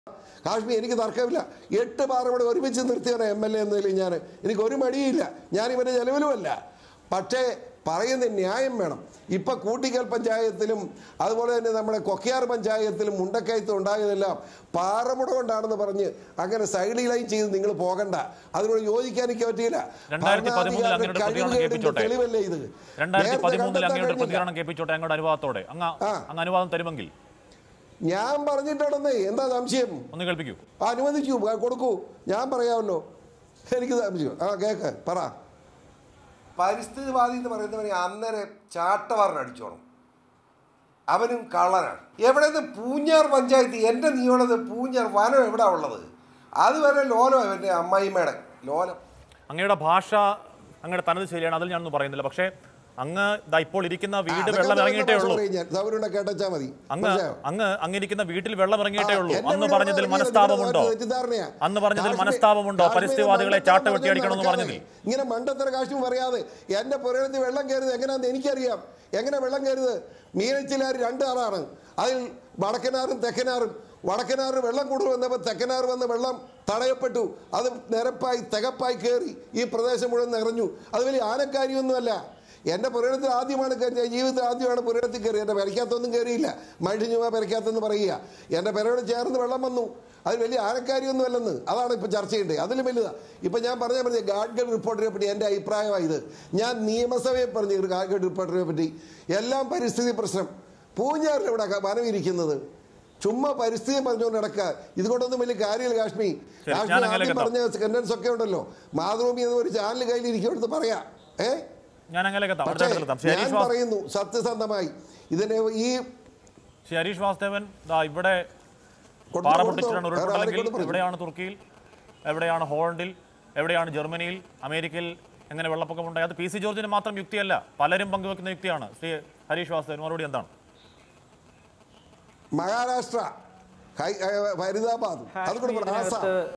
കാശ്മീർ എനിക്ക് തർക്കമില്ല എട്ട് പാറവിടെ ഒരുമിച്ച് നിർത്തിയാണ് എം എൽ എ എന്നതിൽ ഞാൻ എനിക്ക് ഒരു മടിയില്ല ഞാൻ ഇവൻ്റെ ചെലവിലുമല്ല പക്ഷേ പറയുന്ന ന്യായം വേണം ഇപ്പം കൂട്ടിക്കൽ പഞ്ചായത്തിലും അതുപോലെ തന്നെ നമ്മുടെ കൊക്കയാർ പഞ്ചായത്തിലും മുണ്ടക്കയത്തും ഉണ്ടായതെല്ലാം പാറമുട കൊണ്ടാണെന്ന് പറഞ്ഞ് അങ്ങനെ സൈഡ് ലൈൻ ചെയ്ത് നിങ്ങൾ പോകണ്ട അതിനോട് യോജിക്കാൻ എനിക്ക് പറ്റിയില്ല രണ്ടായിരത്തി പതിമൂന്നിൽ അങ്ങനെ ഒരു പ്രതികരണം കഴിവുകേടിന്റെ കേൾപ്പിച്ചോട്ടെ തെളിവല്ലേ ഇത് രണ്ടായിരത്തി നേരത്തെ പതിമൂന്നിൽ കണ്ടെത്താൻ അങ്ങനെ ഒരു കഴിഞ്ഞില്ല. പ്രതികരണം കേൾപ്പിച്ചോട്ടെ അങ്ങോട്ട് അനുവാദത്തോടെ അങ്ങ് ആ. അങ്ങ് അനുവാദം തരുമെങ്കിൽ ഞാൻ പറഞ്ഞിട്ടുണ്ടെന്നേ എന്താ സംശയം ഒന്ന് കേൾപ്പിക്കൂ അനുവദിക്കൂ ആ, കൊടുക്കൂ ഞാൻ പറയാമല്ലോ എനിക്ക് സംശയം ആ കേക്ക് പറ പരിസ്ഥിതിവാദി എന്ന് പറയുന്നവനെ അന്നേരം ചാട്ടവാറിന് അടിച്ചോണം അവനും കള്ളനാണ് എവിടെ നിന്ന് പൂഞ്ഞാർ പഞ്ചായത്ത് എൻ്റെ നിയോളത് പൂഞ്ഞാർ വനം എവിടെ ഉള്ളത് അതുവരെ ലോലം എൻ്റെ അമ്മായിമ്മയുടെ ലോലം അങ്ങയുടെ ഭാഷ അങ്ങയുടെ തനത് ശൈലിയാണ് അതിൽ ഞാനൊന്നും പറയുന്നില്ല പക്ഷേ അങ്ങ് ദാ ഇപ്പോൾ ഇരിക്കുന്ന വീട് അതൊക്കെ വെള്ളം ഇറങ്ങിയിട്ടേ ഉള്ളൂ പറയും ഞാൻ. സൗകര്യമുണ്ടെ കേട്ടച്ചാ മതി അങ്ങ് മനസ്സിലായോ? അങ്ങ് അങ്ങിരിക്കുന്ന വീട്ടിൽ വെള്ളം ഇറങ്ങിയിട്ടേ ആ, ഉള്ളൂ എന്റെ അന്ന് വീട് പറഞ്ഞതിൽ ഇറങ്ങിയത് മനസ്താപമുണ്ടോ നിങ്ങളുടെ തെറ്റിദ്ധാരണയാ. അന്ന് പറഞ്ഞതിൽ കാശ്മീർ- മനസ്താപമുണ്ടോ കാശ്മീർ പരിസ്ഥിതിവാദികളെ മണ്ടത്തരം ചാട്ട വെട്ടി പറഞ്ഞ് അടിക്കണമെന്ന് നടക്കാതെ. പറഞ്ഞതിൽ ഇങ്ങനെ മണ്ടത്തര കാശ്മീർ പറയാതെ എന്റെ പുരയിടത്തിൽ വെള്ളം കയറുന്നത് എങ്ങനെയാന്ന് എനിക്കറിയാം എങ്ങനെ വെള്ളം കയറുന്നത് മീനച്ചിലാർ രണ്ട് ആറാണ് അതിൽ വടക്കനാറും തെക്കനാറും വടക്കനാറ് വെള്ളം കൂടുതൽ വന്നപ്പോൾ തെക്കനാറ് വന്ന വെള്ളം തടയപ്പെട്ടു അത് നിരപ്പായി തികപ്പായി കയറി ഈ പ്രദേശം മുഴുവൻ നിറഞ്ഞു അത് വലിയ ആനക്കാരിയൊന്നുമല്ല എൻ്റെ പുരയിടത്തിൽ ആദ്യമാണ് കയറി- ജീവിതത്തിൽ ആദ്യമാണ് പുരയിടത്തിൽ കയറി എൻ്റെ പെരയ്ക്കകത്തൊന്നും കയറിയില്ല മനുഷ്യ ചുമ പെരയ്ക്കകത്തെന്ന് പറയുക എൻ്റെ പെരയോട് ചേർന്ന് വെള്ളം വന്നു അത് വലിയ ആനക്കാരിയൊന്നും അല്ലെന്ന് അതാണ് ഇപ്പോൾ ചർച്ച ചെയ്യേണ്ടത് അതിലും വലുതാണ് ഇപ്പം ഞാൻ പറഞ്ഞ പറഞ്ഞ ഗാഡ്ഗഡ് റിപ്പോർട്ടിനെ പറ്റി എൻ്റെ അഭിപ്രായമാണ് ഇത് ഞാൻ നിയമസഭയിൽ പറഞ്ഞു ഒരു ഗാഡ്ഗഡ് റിപ്പോർട്ടിനെ പറ്റി എല്ലാം പരിസ്ഥിതി പ്രശ്നം പൂഞ്ഞാറിൽ ഇവിടെ വനം ഇരിക്കുന്നത് ചുമ്മാ പരിസ്ഥിതി പറഞ്ഞുകൊണ്ട് നടക്കുക ഇതുകൊണ്ടൊന്നും വലിയ കാര്യമില്ല കാശ്മീർ ശരി, ഞാൻ കാശ്മീർ അങ്ങനെ ആദ്യം കേട്ടോ. പറഞ്ഞ സെന്റൻസ് ഒക്കെ ഉണ്ടല്ലോ മാതൃഭൂമി എന്ന ഒരു ചാനൽ കയ്യിൽ ഇരിക്കുമെടുത്ത് പറയാം ഏ ഞാൻ അങ്ങനെയൊക്കെ എത്താം പക്ഷേ അടുത്ത എത്താം ശ്രീ ഞാൻ ഹരീഷ് വാസ് പറയുന്നു സത്യസന്ധമായി ഇതിനെ ഈ ശ്രീ ഹരീഷ് വാസുദേവൻ ദാ ഇവിടെ കൊടുത്തു പാറ കൊടുത്തോ? പൊട്ടിച്ചിട്ടാണ് വേറെ ഉരുൾപൊട്ടലെങ്കിൽ ആരെക്കൊണ്ട് പറഞ്ഞു? എവിടെയാണ് തുർക്കിയിൽ എവിടെയാണ് ഹോളണ്ടിൽ എവിടെയാണ് ജർമ്മനിയിൽ അമേരിക്കയിൽ എങ്ങനെ വെള്ളപ്പൊക്കമുണ്ടായി അത് പി സി ജോർജിന് മാത്രം യുക്തിയല്ല പലരും പങ്കുവെക്കുന്ന യുക്തിയാണ് ശ്രീ ഹരീഷ് വാസുദേവൻ മറുപടി എന്താണ് മഹാരാഷ്ട്ര ഹൈ- ഏ, ഫരീദാബാദ് അതുകൊണ്ട് ആസാം കാശ്മീരിനകത്ത്